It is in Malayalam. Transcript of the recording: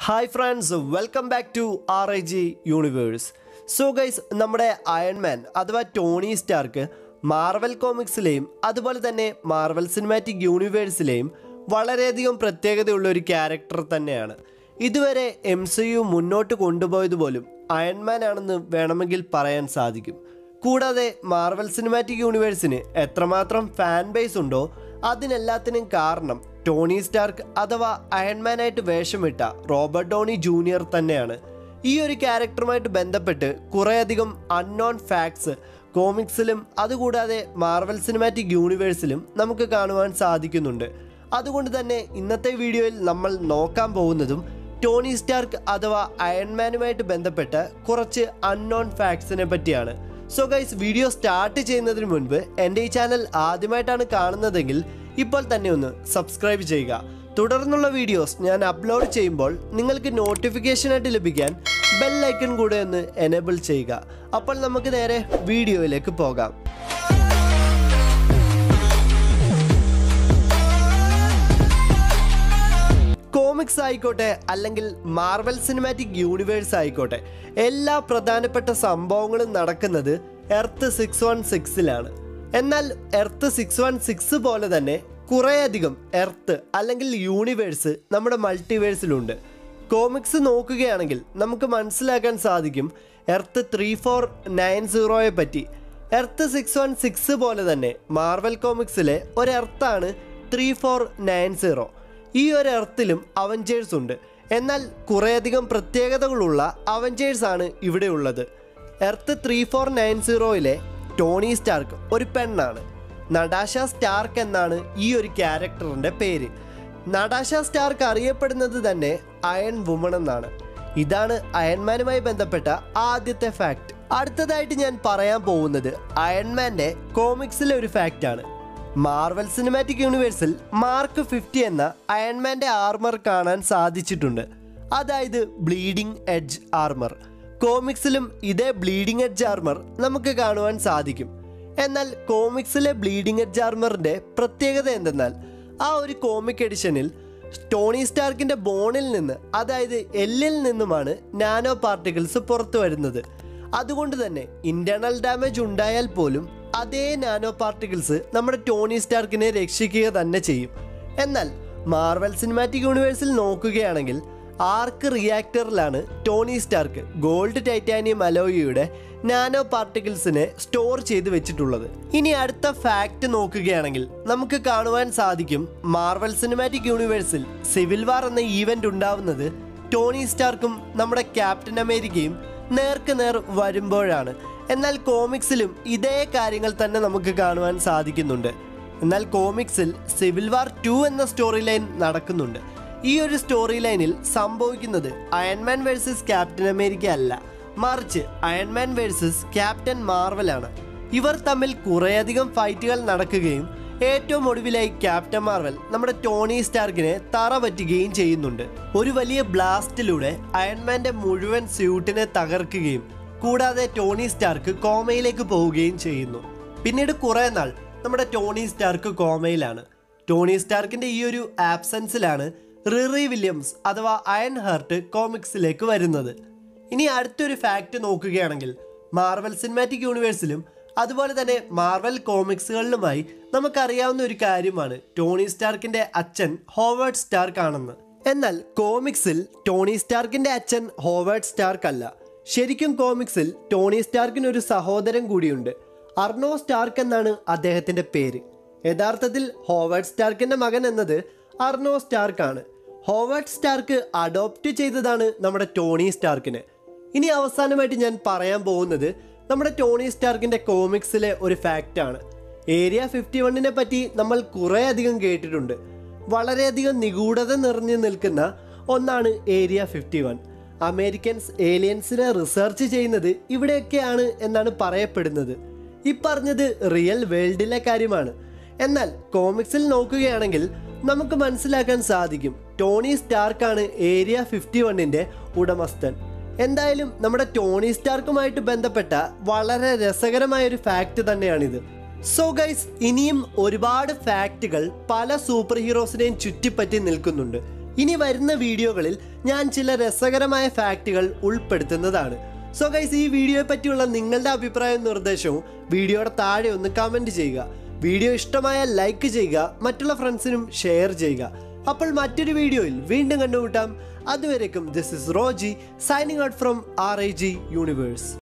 hi friends welcome back to R I G universe so guys നമ്മുടെ അയൺമാൻ അഥവാ ടോണി സ്റ്റാർക്ക് മാർവൽ കോമിക്സിലെയും അതുപോലെ തന്നെ മാർവൽ സിനിമാറ്റിക് യൂണിവേഴ്സിലെയും വളരെയധികം പ്രത്യേകതയുള്ള ഒരു ക്യാരക്ടർ തന്നെയാണ് ഇതുവരെ എം സി യു മുന്നോട്ട് കൊണ്ടുപോയത് പോലും അയൺമാൻ ആണെന്ന് വേണമെങ്കിൽ പറയാൻ സാധിക്കും കൂടാതെ മാർവൽ സിനിമാറ്റിക് യൂണിവേഴ്സിന് എത്രമാത്രം ഫാൻ ബേസ് ഉണ്ടോ അതിനെല്ലാത്തിനും കാരണം ടോണി സ്റ്റാർക്ക് അഥവാ അയൺമാനായിട്ട് വേഷമിട്ട റോബർട്ട് ഡോണി ജൂനിയർ തന്നെയാണ് ഈ ഒരു ക്യാരക്ടറുമായിട്ട് ബന്ധപ്പെട്ട് കുറേയധികം അൺനോൺ ഫാക്ട്സ് കോമിക്സിലും അതുകൂടാതെ മാർവൽ സിനിമാറ്റിക് യൂണിവേഴ്സിലും നമുക്ക് കാണുവാൻ സാധിക്കുന്നുണ്ട് അതുകൊണ്ട് തന്നെ ഇന്നത്തെ വീഡിയോയിൽ നമ്മൾ നോക്കാൻ പോകുന്നതും ടോണി സ്റ്റാർക്ക് അഥവാ അയൺമാനുമായിട്ട് ബന്ധപ്പെട്ട കുറച്ച് അൺനോൺ ഫാക്ട്സിനെ പറ്റിയാണ് സോ ഗൈസ് വീഡിയോ സ്റ്റാർട്ട് ചെയ്യുന്നതിന് മുൻപ് എൻ്റെ ഈ ചാനൽ ആദ്യമായിട്ടാണ് കാണുന്നതെങ്കിൽ ഇപ്പോൾ തന്നെ ഒന്ന് സബ്സ്ക്രൈബ് ചെയ്യുക തുടർന്നുള്ള വീഡിയോസ് ഞാൻ അപ്ലോഡ് ചെയ്യുമ്പോൾ നിങ്ങൾക്ക് നോട്ടിഫിക്കേഷനായിട്ട് ലഭിക്കാൻ ബെൽ ഐക്കൺ കൂടെ ഒന്ന് എനേബിൾ ചെയ്യുക അപ്പോൾ നമുക്ക് നേരെ വീഡിയോയിലേക്ക് പോകാം കോമിക്സ് ആയിക്കോട്ടെ അല്ലെങ്കിൽ മാർവൽ സിനിമാറ്റിക് യൂണിവേഴ്സ് ആയിക്കോട്ടെ എല്ലാ പ്രധാനപ്പെട്ട സംഭവങ്ങളും നടക്കുന്നത് എർത്ത് സിക്സ് വൺ സിക്സിലാണ് എന്നാൽ എർത്ത് സിക്സ് വൺ സിക്സ് പോലെ തന്നെ കുറേയധികം എർത്ത് അല്ലെങ്കിൽ യൂണിവേഴ്സ് നമ്മുടെ മൾട്ടിവേഴ്സിലുണ്ട് കോമിക്സ് നോക്കുകയാണെങ്കിൽ നമുക്ക് മനസ്സിലാക്കാൻ സാധിക്കും എർത്ത് ത്രീ ഫോർ നയൻ സീറോയെ പറ്റി എർത്ത് സിക്സ് വൺ സിക്സ് പോലെ തന്നെ മാർവൽ കോമിക്സിലെ ഒരു എർത്താണ് ത്രീ ഫോർ നയൻ സീറോ ഈ ഒരു എർത്തിലും അവഞ്ചേഴ്സ് ഉണ്ട് എന്നാൽ കുറേയധികം പ്രത്യേകതകളുള്ള അവഞ്ചേഴ്സ് ആണ് ഇവിടെ ഉള്ളത് എർത്ത് ത്രീ ഫോർ നയൻ സീറോയിലെ ടോണി സ്റ്റാർക്ക് ഒരു പെണ്ണാണ് നടാഷ സ്റ്റാർക്ക് എന്നാണ് ഈ ഒരു ക്യാരക്ടറിൻ്റെ പേര് നടാഷ സ്റ്റാർക്ക് അറിയപ്പെടുന്നത് തന്നെ അയൺ വുമൺ എന്നാണ് ഇതാണ് അയൺമാനുമായി ബന്ധപ്പെട്ട ആദ്യത്തെ ഫാക്ട് അടുത്തതായിട്ട് ഞാൻ പറയാൻ പോകുന്നത് അയൺമാൻ്റെ കോമിക്സിലെ ഒരു ഫാക്റ്റാണ് മാർവൽ സിനിമാറ്റിക് യൂണിവേഴ്സിൽ മാർക്ക് ഫിഫ്റ്റി എന്ന അയൺമാൻ്റെ ആർമർ കാണാൻ സാധിച്ചിട്ടുണ്ട് അതായത് ബ്ലീഡിംഗ് എഡ്ജ് ആർമർ കോമിക്സിലും ഇതേ ബ്ലീഡിംഗ് എഡ്ജ് ആർമർ നമുക്ക് കാണുവാൻ സാധിക്കും എന്നാൽ കോമിക്സിലെ ബ്ലീഡിംഗ് എഡ്ജ് ആർമറിൻ്റെ പ്രത്യേകത എന്തെന്നാൽ ആ ഒരു കോമിക് എഡിഷനിൽ ടോണി സ്റ്റാർക്കിൻ്റെ ബോണിൽ നിന്ന് അതായത് എല്ലിൽ നിന്നുമാണ് നാനോ പാർട്ടിക്കിൾസ് പുറത്തു വരുന്നത് അതുകൊണ്ട് തന്നെ ഇന്റേണൽ ഡാമേജ് ഉണ്ടായാൽ പോലും അതേ നാനോ പാർട്ടിക്കിൾസ് നമ്മുടെ ടോണി സ്റ്റാർക്കിനെ രക്ഷിക്കുക തന്നെ ചെയ്യും എന്നാൽ മാർവൽ സിനിമാറ്റിക് യൂണിവേഴ്സിൽ നോക്കുകയാണെങ്കിൽ ആർക്ക് റിയാക്ടറിലാണ് ടോണി സ്റ്റാർക്ക് ഗോൾഡ് ടൈറ്റാനിയം അലോയിയുടെ നാനോ പാർട്ടിക്കിൾസിനെ സ്റ്റോർ ചെയ്ത് വെച്ചിട്ടുള്ളത് ഇനി അടുത്ത ഫാക്റ്റ് നോക്കുകയാണെങ്കിൽ നമുക്ക് കാണുവാൻ സാധിക്കും മാർവൽ സിനിമാറ്റിക് യൂണിവേഴ്സിൽ സിവിൽ വാർ എന്ന ഈവന്റ് ഉണ്ടാവുന്നത് ടോണി സ്റ്റാർക്കും നമ്മുടെ ക്യാപ്റ്റൻ അമേരിക്കയും നേർക്ക് നേർ വരുമ്പോഴാണ് എന്നാൽ കോമിക്സിലും ഇതേ കാര്യങ്ങൾ തന്നെ നമുക്ക് കാണുവാൻ സാധിക്കുന്നുണ്ട് എന്നാൽ കോമിക്സിൽ സിവിൽ വാർ ടു എന്ന സ്റ്റോറി ലൈൻ നടക്കുന്നുണ്ട് ഈ ഒരു സ്റ്റോറി ലൈനിൽ സംഭവിക്കുന്നത് അയൺമാൻ വേഴ്സസ് ക്യാപ്റ്റൻ അമേരിക്ക അല്ല മറിച്ച് അയൺമാൻ വേഴ്സസ് ക്യാപ്റ്റൻ മാർവലാണ് ഇവർ തമ്മിൽ കുറേയധികം ഫൈറ്റുകൾ നടക്കുകയും ഏറ്റവും ഒടുവിലായി ക്യാപ്റ്റൻ മാർവൽ നമ്മുടെ ടോണി സ്റ്റാർക്കിനെ തറ പറ്റുകയും ചെയ്യുന്നുണ്ട് ഒരു വലിയ ബ്ലാസ്റ്റിലൂടെ അയൺമാന്റെ മുഴുവൻ സ്യൂട്ടിനെ തകർക്കുകയും കൂടാതെ ടോണി സ്റ്റാർക്ക് കോമയിലേക്ക് പോവുകയും ചെയ്യുന്നു പിന്നീട് കുറേ നാൾ നമ്മുടെ ടോണി സ്റ്റാർക്ക് കോമയിലാണ് ടോണി സ്റ്റാർക്കിന്റെ ഈ ഒരു ആബ്സെൻസിലാണ് റിറി വില്യംസ് അഥവാ അയൺ ഹാർട്ട് കോമിക്സിലേക്ക് വരുന്നത് ഇനി അടുത്തൊരു ഫാക്റ്റ് നോക്കുകയാണെങ്കിൽ മാർവൽ സിനിമാറ്റിക് യൂണിവേഴ്സിലും അതുപോലെ തന്നെ മാർവൽ കോമിക്സുകളിലുമായി നമുക്കറിയാവുന്ന ഒരു കാര്യമാണ് ടോണി സ്റ്റാർക്കിന്റെ അച്ഛൻ ഹോവേർഡ് സ്റ്റാർക്ക് ആണെന്ന് എന്നാൽ കോമിക്സിൽ ടോണി സ്റ്റാർക്കിന്റെ അച്ഛൻ ഹോവേർഡ് സ്റ്റാർക്ക് അല്ല ശരിക്കും കോമിക്സിൽ ടോണി സ്റ്റാർക്കിന് ഒരു സഹോദരൻ കൂടിയുണ്ട് അർണോ സ്റ്റാർക്ക് എന്നാണ് അദ്ദേഹത്തിന്റെ പേര് യഥാർത്ഥത്തിൽ ഹോവേർഡ് സ്റ്റാർക്കിന്റെ മകൻ എന്നത് അർണോ സ്റ്റാർക്ക് ആണ് ഹോവേർഡ് സ്റ്റാർക്ക് അഡോപ്റ്റ് ചെയ്തതാണ് നമ്മുടെ ടോണി സ്റ്റാർക്കിനെ ഇനി അവസാനമായിട്ട് ഞാൻ പറയാൻ പോകുന്നത് നമ്മുടെ ടോണി സ്റ്റാർക്കിന്റെ കോമിക്സിലെ ഒരു ഫാക്റ്റ് ആണ് ഏരിയ ഫിഫ്റ്റി വണ്ണിനെ പറ്റി നമ്മൾ കുറേ അധികം കേട്ടിട്ടുണ്ട് വളരെയധികം നിഗൂഢത നിറഞ്ഞു നിൽക്കുന്ന ഒന്നാണ് ഏരിയ ഫിഫ്റ്റി വൺ അമേരിക്കൻസ് ഏലിയൻസിനെ റിസർച്ച് ചെയ്യുന്നത് ഇവിടെയൊക്കെയാണ് എന്നാണ് പറയപ്പെടുന്നത് ഈ പറഞ്ഞത് റിയൽ വേൾഡിലെ കാര്യമാണ് എന്നാൽ കോമിക്സിൽ നോക്കുകയാണെങ്കിൽ നമുക്ക് മനസ്സിലാക്കാൻ സാധിക്കും ടോണി സ്റ്റാർക്കാണ് ഏരിയ ഫിഫ്റ്റി വണ്ണിൻ്റെ ഉടമസ്ഥൻ എന്തായാലും നമ്മുടെ ടോണി സ്റ്റാർക്കുമായിട്ട് ബന്ധപ്പെട്ട വളരെ രസകരമായ ഒരു ഫാക്റ്റ് തന്നെയാണിത് സോ ഗൈസ് ഇനിയും ഒരുപാട് ഫാക്റ്റുകൾ പല സൂപ്പർ ഹീറോസിനെയും ചുറ്റിപ്പറ്റി നിൽക്കുന്നുണ്ട് ഇനി വരുന്ന വീഡിയോകളിൽ ഞാൻ ചില രസകരമായ ഫാക്റ്റുകൾ ഉൾപ്പെടുത്തുന്നതാണ് സോ ഗൈസ് ഈ വീഡിയോയെ പറ്റിയുള്ള നിങ്ങളുടെ അഭിപ്രായവും നിർദ്ദേശവും വീഡിയോയുടെ താഴെ ഒന്ന് കമൻറ്റ് ചെയ്യുക വീഡിയോ ഇഷ്ടമായാൽ ലൈക്ക് ചെയ്യുക മറ്റുള്ള ഫ്രണ്ട്സിനും ഷെയർ ചെയ്യുക അപ്പോൾ മറ്റൊരു വീഡിയോയിൽ വീണ്ടും കണ്ടുമുട്ടാം അതുവരേക്കും this is Roji signing out from R I G universe